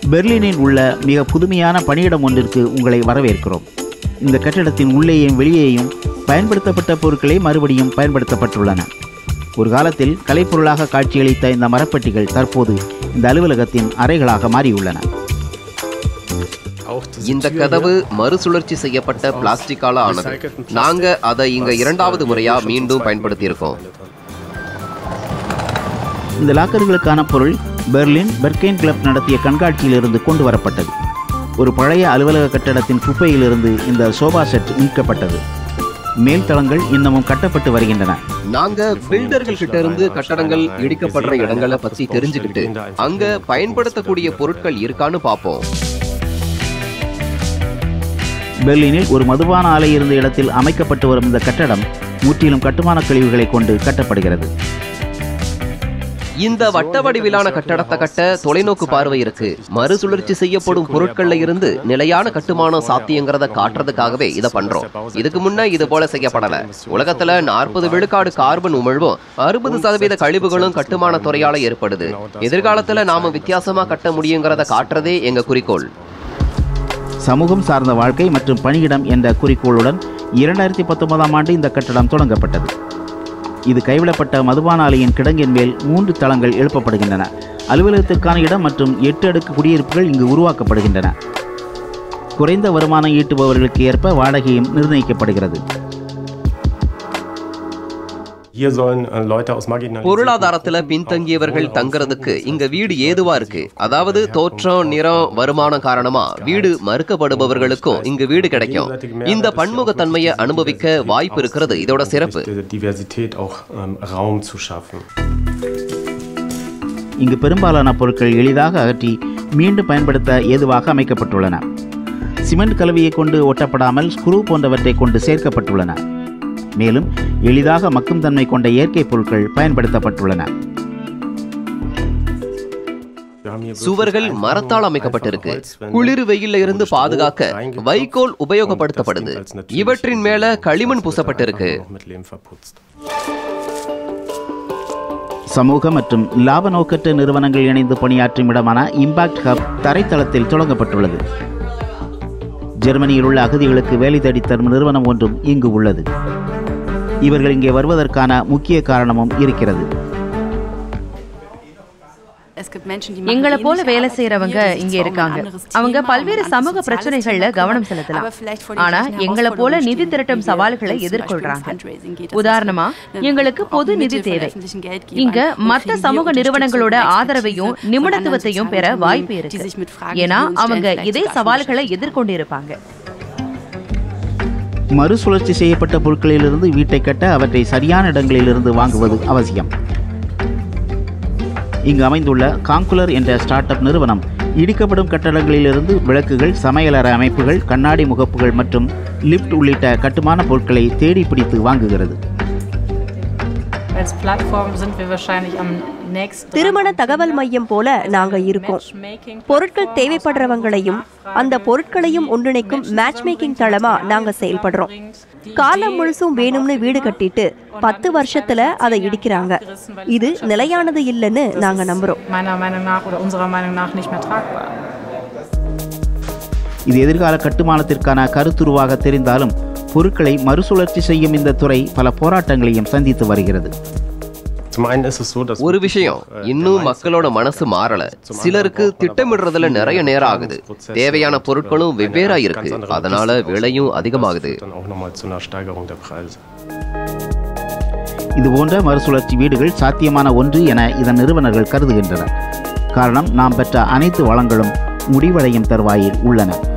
பெர்லினில் உள்ள மிக புதுமையான பணியிடம் ஒன்றிற்கு உங்களை வரவேற்கிறோம் இந்த கட்டிடத்தின் உள்ளேயும் வெளியேயும் பயன்படுத்தப்பட்ட பொருட்களே மறுபடியும் பயன்படுத்தப்பட்டுள்ளன ஒரு காலத்தில் கலைப்பொருளாக காட்சியளித்த இந்த மரப்பெட்டிகள் தற்போது இந்த அலுவலகத்தின் அறைகளாக மாறியுள்ளன இந்த கதவு மறுசுழற்சி செய்யப்பட்ட பிளாஸ்டிக்கால ஆனது நாங்க அதை இங்க இரண்டாவது முறையா மீண்டும் பயன்படுத்தி இருக்கோம் இந்த லாக்கர்களுக்கான பொருள் பெர்லின் பெர்கெயின் கிளப் நடத்திய கண்காட்சியிலிருந்து கொண்டு வரப்பட்டது ஒரு பழைய அலுவலக கட்டடத்தின் குப்பையிலிருந்து இந்த சோபா செட் மீட்கப்பட்டது மேல் தளங்கள் இன்னமும் கட்டப்பட்டு வருகின்றன நாங்க பில்டர்கள் கிட்ட இருந்து கட்டடங்கள் இடிக்கப்படுற இடங்களை பத்தி தெரிஞ்சுக்கிட்டு அங்க பயன்படுத்தக்கூடிய பொருட்கள் இருக்கான்னு பார்ப்போம் பெர்லினில் ஒரு மதுபான ஆலை இருந்த இடத்தில் அமைக்கப்பட்டு வரும் இந்த கட்டடம் முற்றிலும் கட்டுமான கழிவுகளை கொண்டு கட்டப்படுகிறது இந்த வட்ட வடிவிலான கட்டடத்தை கட்ட தொலைநோக்கு பார்வை இருக்கு மறுசுழற்சி செய்யப்படும் பொருட்கள்ல இருந்து நிலையான கட்டுமானம் சாத்தியங்கிறத காட்டுறதுக்காகவே இதை பண்றோம் இதுக்கு முன்ன இது போல செய்யப்படல உலகத்துல நாற்பது விழுக்காடு கார்பன் உமிழ்வும் அறுபது சதவீத கழிவுகளும் கட்டுமான துறையால ஏற்படுது எதிர்காலத்துல நாம வித்தியாசமா கட்ட முடியுங்கிறத காட்டுறதே எங்க குறிக்கோள் சமூகம் சார்ந்த வாழ்க்கை மற்றும் பணியிடம் என்ற குறிக்கோளுடன் இரண்டாயிரத்தி பத்தொன்பதாம் ஆண்டு இந்த கட்டடம் தொடங்கப்பட்டது இது கைவிடப்பட்ட மதுபான ஆலையின் கிடங்கின் மேல் மூன்று தளங்கள் எழுப்பப்படுகின்றன அலுவலகத்திற்கான இடம் மற்றும் எட்டு அடுக்கு குடியிருப்புகள் இங்கு உருவாக்கப்படுகின்றன குறைந்த வருமானம் ஈட்டுபவர்களுக்கு ஏற்ப வாடகையும் நிர்ணயிக்கப்படுகிறது Hier sollen äh, Leute aus marginalisierten பொருளாதாரத்துல பின்தங்கியவர்கள் தங்குறதுக்கு இங்க வீடு ஏதுவா இருக்கு அதாவது தோற்றம் நிறம் வருமானம் காரணமா வீடு மறுக்கப்படுபவர்களுக்கும் இங்கு வீடு கிடைக்கும் இந்த பன்முகத்தன்மையை அனுபவிக்க வாய்ப்பு இருக்கிறது இதோட சிறப்பு diese Diversität auch ähm, Raum zu schaffen. இங்கு பெரும்பாலான பொருட்கள் எளிதாக அகற்றி மீண்டும் பயன்படுத்த ஏதுவாக அமைக்கப்பட்டுள்ளன சிமெண்ட் கலவையை கொண்டு ஒட்டப்படாமல் ஸ்க்ரூ போன்றவற்றை கொண்டு சேர்க்கப்பட்டுள்ளன மேலும் எளிதாக மக்கும் தன்மை கொண்ட இயற்கை பொருட்கள் பயன்படுத்தப்பட்டுள்ளன Wir haben hier சுவர்கள் wirklich மரத்தால் einfach அமைக்கப்பட்டிருக்கு Holzwände, குளிர் வெயில்ல இருந்து wo Stroh பாதுகாக்க reingepackt வைக்கோல் und உபயோகப்படுத்தப்படுது das dient als natürlich இவற்றின் மேல களிமண் Einfach பூசப்பட்டிருக்கு noch mit Lehm verputzt. சமூக மற்றும் லாப நோக்கற்ற நிறுவனங்கள் இணைந்து பணியாற்றும் இடமான இம்பாக்ட் ஹப் தரைத்தளத்தில் தொடங்கப்பட்டுள்ளது ஜெர்மனியில் உள்ள அகதிகளுக்கு வேலை தேடித் தரும் நிறுவனம் ஒன்றும் இங்கு உள்ளது இவர்கள் இங்கே வருவதற்கான முக்கிய காரணமும் இருக்கிறது எங்களை போல வேலை செய்யறவங்க இங்க இருக்காங்க அவங்க பல்வேறு சமூக பிரச்சனைகள்ல கவனம் செலுத்தலாம் ஆனா எங்களை போல நிதி திரட்டும் சவால்களை எதிர்கொள்றாங்க உதாரணமா எங்களுக்கு பொது நிதி தேவை இங்க மத்த சமூக நிறுவனங்களோட ஆதரவையும் நிபுணத்துவத்தையும் பெற வாய்ப்பு இருக்கு ஏன்னா அவங்க இதே சவால்களை எதிர்கொண்டு இருப்பாங்க மறுசுழற்சி செய்யப்பட்ட பொருட்களிலிருந்து வீட்டை கட்ட அவற்றை சரியான இடங்களிலிருந்து வாங்குவது அவசியம் இங்கு அமைந்துள்ள காங்குலர் என்ற ஸ்டார்ட் அப் நிறுவனம் இடிக்கப்படும் கட்டடங்களிலிருந்து விளக்குகள் சமையலறை அமைப்புகள் கண்ணாடி முகப்புகள் மற்றும் லிஃப்ட் உள்ளிட்ட கட்டுமான பொருட்களை தேடி பிடித்து வாங்குகிறது Als Plattform sind wir wahrscheinlich am nächsten. திருமண தகவல் மையம் போல நாங்க இருக்கோம் பொருட்கள் தேவைப்படுறவங்களையும் அந்த பொருட்களையும் ஒன்றிணைக்கும் மேட்ச் மேக்கிங் தளமா நாங்க செயல்படுறோம் காலம் முழுசும் வேணும்னு வீடு கட்டிட்டு பத்து வருஷத்துல அதை இடிக்கிறாங்க இது நிலையானது இல்லைன்னு நாங்க நம்புறோம் Meiner Meinung nach oder unserer Meinung nach nicht mehr tragbar. இது எதிர்கால கட்டுமானத்திற்கான கருத்துருவாக தெரிந்தாலும் பொருட்களை மறுசுழற்சி செய்யும் இந்த துறை பல போராட்டங்களையும் சந்தித்து வருகிறது Zum einen ist es so, dass ஒரு விஷயம் இன்னும் மக்களோட மனசு மாறல சிலருக்கு திட்டமிடுறதுல நிறைய நேரம் ஆகுது தேவையான பொருட்களும் வெவ்வேறா இருக்கு அதனால விலையும் அதிகமாகுது dann auch nochmal zu einer Steigerung der Preise. இதுபோன்ற மறுசுழற்சி வீடுகள் சாத்தியமான ஒன்று என இதன் நிறுவனர்கள் கருதுகின்றனர் காரணம் நாம் பெற்ற அனைத்து வளங்களும் முடிவடையும் தருவாயில் உள்ளன